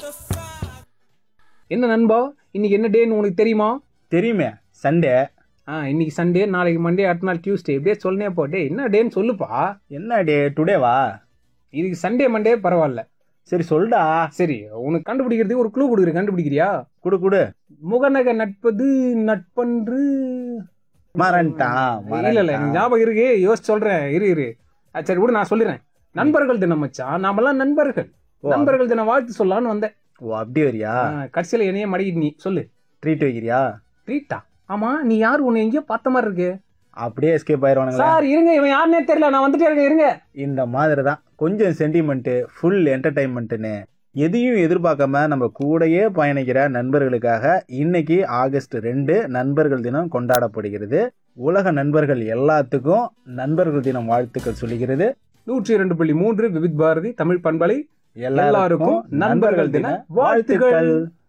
என்ன நண்பா இன்னைக்கு என்ன டேன்னு உனக்கு தெரியுமா தெரியுமே சண்டே ஆ இன்னைக்கு சண்டே நாளைக்கு மண்டே அடுத்த நாள் டியூஸ்டே இப்படியே சொல்லுனே போ டேய் என்ன டேன்னு சொல்லுப்பா என்ன டே டுடேவா இதுக்கு சண்டே மண்டே பரவாயில்ல சரி சொல்டா சரி உனக்கு கண்டுபிடிக்கிறதுக்கு ஒரு க்ளூ கொடுக்குறேன் கண்டுபிடிக்கிறியா குடு குடு முகநக நட்பது நட்பன்று மறந்துட்டான் இல்ல இல்ல எனக்கு மறந்துட்டான். ஞாபகம் இருக்கு யோசிச்சு சொல்றேன் இரு இரு ஆ, சரி விடு நான் சொல்லிடுறேன் நண்பர்கள் தினம் மச்சான் நாமெல்லாம் நண்பர்கள் ஓ, நண்பர்கள் தினம் வாழ்த்து சொல்லலாம்னு வந்தேன் ஓ அப்படி வரியா ஆ, கடைசியில என்னைய மடக்கிட்டு நீ சொல்லு ட்ரீட் வைக்கிறியா ட்ரீட்டா ஆமா நீ யாரு உன்னை எங்கேயோ பார்த்த மாதிரி இருக்கு அப்படியே எஸ்கேப் ஆயிடுவானுங்களா சார் இருங்க இவன் யாருன்னே தெரியல நான் வந்துட்டே இருக்கேன் இருங்க இந்த மாதிரி தான் கொஞ்சம் சென்டிமெண்ட்டு ஃபுல் என்டர்டைன்மெண்ட்டுன்னு எதையும் எதிர்பார்க்காம நம்ம கூடயே பயணிக்கிற நண்பர்களுக்காக இன்னைக்கு ஆகஸ்ட் ரெண்டு நண்பர்கள் தினம் கொண்டாடப்படுகிறது உலக நண்பர்கள் எல்லாத்துக்கும் நண்பர்கள் தினம் வாழ்த்துக்கள் சொல்லுகிறது நூற்றி இரண்டு புள்ளி மூன்று விவித் பாரதி தமிழ் பண்பலை எல்லாருக்கும் நண்பர்கள் தின வாழ்த்துக்கள்